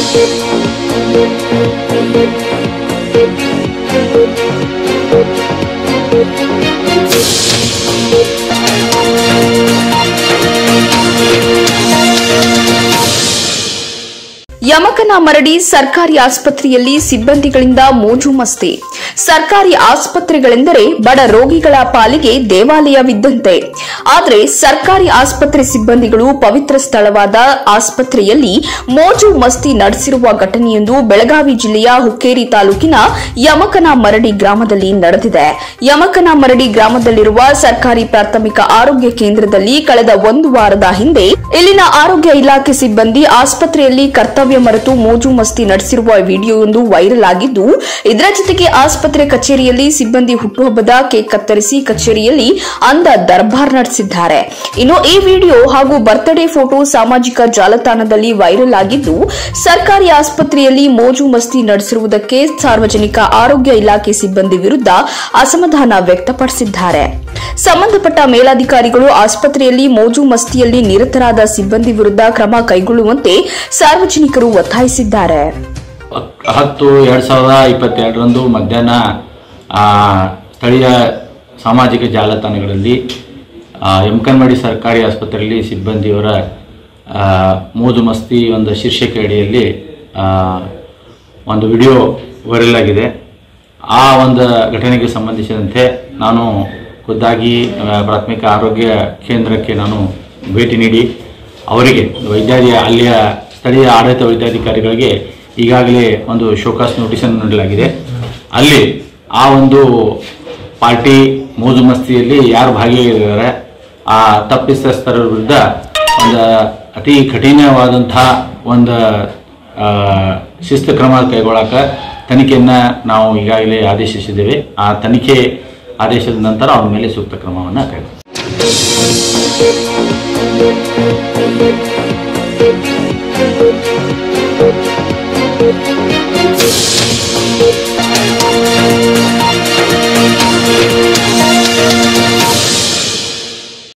ಯಮಕನ ಮರಡಿ ಸರ್ಕಾರಿ ಆಸ್ಪತ್ರೆಯಲ್ಲಿ ಸಿಬ್ಬಂದಿಗಳಿಂದ ಮೋಜು ಮಸ್ತಿ ಸರ್ಕಾರಿ ಆಸ್ಪತ್ರೆಗಳೆಂದರೆ ಬಡ ರೋಗಿಗಳ ಪಾಲಿಗೆ ದೇವಾಲಯವಿದ್ದಂತೆ ಆದರೆ ಸರ್ಕಾರಿ ಆಸ್ಪತ್ರೆ ಸಿಬ್ಬಂದಿಗಳು ಪವಿತ್ರ ಸ್ಥಳವಾದ ಆಸ್ಪತ್ರೆಯಲ್ಲಿ ಮೋಜು ಮಸ್ತಿ ನಡೆಸಿರುವ ಘಟನೆಯೊಂದು ಬೆಳಗಾವಿ ಜಿಲ್ಲೆಯ ಹುಕ್ಕೇರಿ ತಾಲೂಕಿನ ಯಮಕನ ಮರಡಿ ಗ್ರಾಮದಲ್ಲಿ ನಡೆದಿದೆ ಯಮಕನ ಮರಡಿ ಗ್ರಾಮದಲ್ಲಿರುವ ಸರ್ಕಾರಿ ಪ್ರಾಥಮಿಕ ಆರೋಗ್ಯ ಕೇಂದ್ರದಲ್ಲಿ ಕಳೆದ ಒಂದು ವಾರದ ಹಿಂದೆ ಇಲ್ಲಿನ ಆರೋಗ್ಯ ಇಲಾಖೆ ಸಿಬ್ಬಂದಿ ಆಸ್ಪತ್ರೆಯಲ್ಲಿ ಕರ್ತವ್ಯ ಮರೆತು ಮೋಜು ಮಸ್ತಿ ನಡೆಸಿರುವ ವಿಡಿಯೋವೊಂದು ವೈರಲ್ ಆಗಿದ್ದು ಇದರ ಜೊತೆಗೆ ಆಸ್ಪತ್ರೆ ಕಚೇರಿಯಲ್ಲಿ ಸಿಬ್ಬಂದಿ ಹುಟ್ಟುಹಬ್ಬದ ಕೇಕ್ ಕತ್ತರಿಸಿ ಕಚೇರಿಯಲ್ಲಿ ಅಂದ ದರ್ಬಾರ್ ನಡೆಸಿದ್ದಾರೆ ಇನ್ನು ಈ ವಿಡಿಯೋ ಹಾಗೂ ಬರ್ತ್ಡೇ ಫೋಟೋ ಸಾಮಾಜಿಕ ಜಾಲತಾಣದಲ್ಲಿ ವೈರಲ್ ಆಗಿದ್ದು ಸರ್ಕಾರಿ ಆಸ್ಪತ್ರೆಯಲ್ಲಿ ಮೋಜು ಮಸ್ತಿ ನಡೆಸಿರುವುದಕ್ಕೆ ಸಾರ್ವಜನಿಕ ಆರೋಗ್ಯ ಇಲಾಖೆ ಸಿಬ್ಬಂದಿ ವಿರುದ್ಧ ಅಸಮಾಧಾನ ವ್ಯಕ್ತಪಡಿಸಿದ್ದಾರೆ ಸಂಬಂಧಪಟ್ಟ ಮೇಲಾಧಿಕಾರಿಗಳು ಆಸ್ಪತ್ರೆಯಲ್ಲಿ ಮೋಜು ಮಸ್ತಿಯಲ್ಲಿ ನಿರತರಾದ ಸಿಬ್ಬಂದಿ ವಿರುದ್ಧ ಕ್ರಮ ಕೈಗೊಳ್ಳುವಂತೆ ಸಾರ್ವಜನಿಕರು ಒತ್ತಾಯಿಸಿದ್ದಾರೆ ಹತ್ತು ಎರಡು ಸಾವಿರದ ಇಪ್ಪತ್ತೆರಡರಂದು ಮಧ್ಯಾಹ್ನ ಆ, ಸ್ಥಳೀಯ ಸಾಮಾಜಿಕ ಜಾಲತಾಣಗಳಲ್ಲಿ ಆ, ಯಮಕನ್ಮಡಿ ಸರ್ಕಾರಿ ಆಸ್ಪತ್ರೆಯಲ್ಲಿ ಸಿಬ್ಬಂದಿಯವರ ಆ, ಮೋಜು ಮಸ್ತಿ ಒಂದು ಶೀರ್ಷಿಕೆ ಅಡಿಯಲ್ಲಿ ಆ, ಒಂದು ವಿಡಿಯೋ ವೈರಲ್ ಆಗಿದೆ ಆ ಒಂದು ಘಟನೆಗೆ ಸಂಬಂಧಿಸಿದಂತೆ ನಾನು ಖುದ್ದಾಗಿ ಆ, ಪ್ರಾಥಮಿಕ ಆರೋಗ್ಯ ಕೇಂದ್ರಕ್ಕೆ ನಾನು ಭೇಟಿ ನೀಡಿ ಅವರಿಗೆ ವೈದ್ಯಾಧಿ ಅಲ್ಲಿಯ ಸ್ಥಳೀಯ ಆಡಳಿತ ವೈದ್ಯಾಧಿಕಾರಿಗಳಿಗೆ ಈಗಾಗಲೇ ಒಂದು ಶೋಕಾಸ್ ನೋಟಿಸನ್ನು ನೀಡಲಾಗಿದೆ ಅಲ್ಲಿ ಆ ಒಂದು ಪಾರ್ಟಿ ಮೋಜು ಮಸ್ತಿಯಲ್ಲಿ ಯಾರು ಭಾಗಿಯಾಗಿದ್ದಾರೆ ಆ ತಪ್ಪಿತಸ್ಥರ ವಿರುದ್ಧ ಒಂದು ಅತಿ ಕಠಿಣವಾದಂತಹ ಒಂದು ಆ, ಶಿಸ್ತು ಕ್ರಮ ಕೈಗೊಳ್ಳಕ ತನಿಖೆಯನ್ನು ನಾವು ಈಗಾಗಲೇ ಆದೇಶಿಸಿದ್ದೇವೆ ಆ ತನಿಖೆ ಆದೇಶದ ನಂತರ ಅವರ ಮೇಲೆ ಸೂಕ್ತ ಕ್ರಮವನ್ನು ಕೈಗೊಳ್ಳುತ್ತೇವೆ